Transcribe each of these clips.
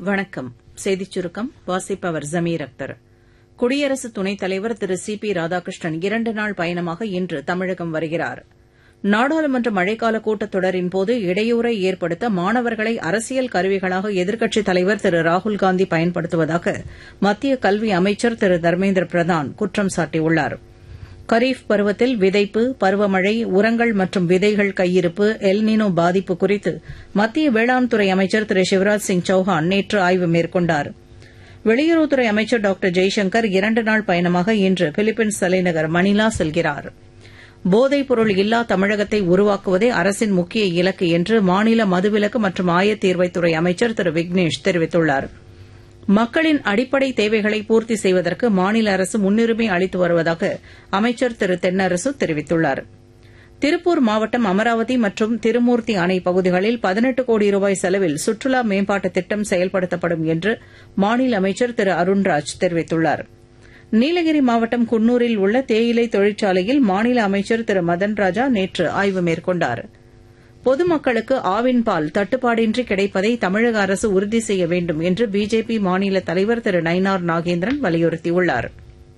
வணக்கம் செய்திச் சுருக்கம் வாசிப்பவர் ஜமீர் அக்தர் குடியரசு துணைத் தலைவர் திரு சி பி ராதாகிருஷ்ணன் இரண்டு நாள் பயணமாக இன்று தமிழகம் வருகிறார் நாடாளுமன்ற மழைக்கால கூட்டத்தொடரின்போது இடையூறை ஏற்படுத்த மாணவர்களை அரசியல் கருவிகளாக எதிர்க்கட்சித் தலைவர் திரு ராகுல்காந்தி பயன்படுத்துவதாக மத்திய கல்வி அமைச்சர் திரு தர்மேந்திர பிரதான் குற்றம் சாட்டியுள்ளாா் கரீஃப் பருவத்தில் விதைப்பு பருவமழை உரங்கள் மற்றும் விதைகள் கையிருப்பு எல்னினோ பாதிப்பு குறித்து மத்திய வேளாண் துறை அமைச்சர் திரு சிவராஜ் சிங் சௌஹான் நேற்று ஆய்வு மேற்கொண்டார் வெளியுறவுத்துறை அமைச்சர் டாக்டர் ஜெய்சங்கர் இரண்டு நாள் பயணமாக இன்று பிலிப்பைன்ஸ் தலைநகர் மணிலா செல்கிறார் போதைப் பொருள் இல்லா தமிழகத்தை உருவாக்குவதே அரசின் முக்கிய இலக்கு என்று மாநில மதுவிலக்கு மற்றும் ஆயத்தீர்வைத்துறை அமைச்சர் திரு விக்னேஷ் தெரிவித்துள்ளாா் மக்களின் அடிப்படை தேவைகளை பூர்த்தி செய்வதற்கு மாநில அரசு முன்னுரிமை அளித்து வருவதாக அமைச்சர் திரு தென்னரசு தெரிவித்துள்ளார் திருப்பூர் மாவட்டம் அமராவதி மற்றும் திருமூர்த்தி அணை பகுதிகளில் பதினெட்டு கோடி ரூபாய் செலவில் சுற்றுலா மேம்பாட்டு திட்டம் செயல்படுத்தப்படும் என்று மாநில அமைச்சர் திரு அருண்ராஜ் தெரிவித்துள்ளார் நீலகிரி மாவட்டம் குன்னூரில் உள்ள தேயிலை தொழிற்சாலையில் மாநில அமைச்சர் திரு மதன் ராஜா நேற்று ஆய்வு மேற்கொண்டாா் பொதுமக்களுக்கு ஆவின் பால் தட்டுப்பாடின்றி கிடைப்பதை தமிழக அரசு உறுதி செய்ய வேண்டும் என்று பிஜேபி மாநில தலைவர் திரு நயினார் நாகேந்திரன் வலியுறுத்தியுள்ளார்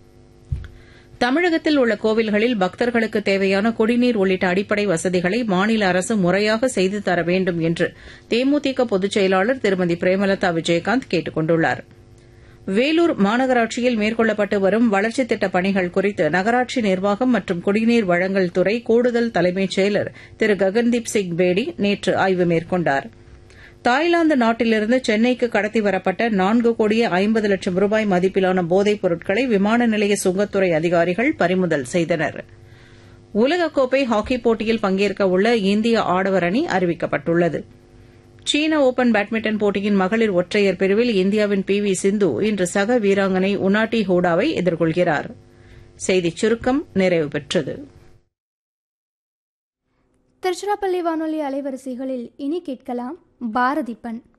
தமிழகத்தில் உள்ள கோவில்களில் பக்தர்களுக்கு தேவையான குடிநீர் உள்ளிட்ட அடிப்படை வசதிகளை மாநில அரசு முறையாக செய்து தர வேண்டும் என்று தேமுதிக பொதுச் செயலாளர் திருமதி பிரேமலதா விஜயகாந்த் கேட்டுக் கொண்டுள்ளாா் வேலூர் மாநகராட்சியில் மேற்கொள்ளப்பட்டு வரும் வளர்ச்சித் திட்டப் பணிகள் குறித்து நகராட்சி நிர்வாகம் மற்றும் குடிநீர் வழங்கல் துறை கூடுதல் தலைமைச் செயலர் திரு ககன்தீப் சிங் பேடி நேற்று ஆய்வு மேற்கொண்டார் தாய்லாந்து நாட்டிலிருந்து சென்னைக்கு கடத்தி வரப்பட்ட நான்கு கோடியே ஐம்பது லட்சம் ரூபாய் மதிப்பிலான போதைப் பொருட்களை விமான நிலைய சுங்கத்துறை அதிகாரிகள் பறிமுதல் செய்தனர் உலகக்கோப்பை ஹாக்கிப் போட்டியில் பங்கேற்க உள்ள இந்திய ஆடவர் அணி அறிவிக்கப்பட்டுள்ளது சீன ஒபன் பேட்மிண்டன் போட்டியின் மகளிர் ஒற்றையர் பிரிவில் இந்தியாவின் பி வி சிந்து இன்று சக வீராங்கனை உனாட்டி ஹூடாவை எதிர்கொள்கிறார் செய்திச் சுருக்கம் நிறைவு பெற்றது திருச்சிராப்பள்ளி வானொலி அலைவரிசைகளில் இனி கேட்கலாம் பாரதிப்பன்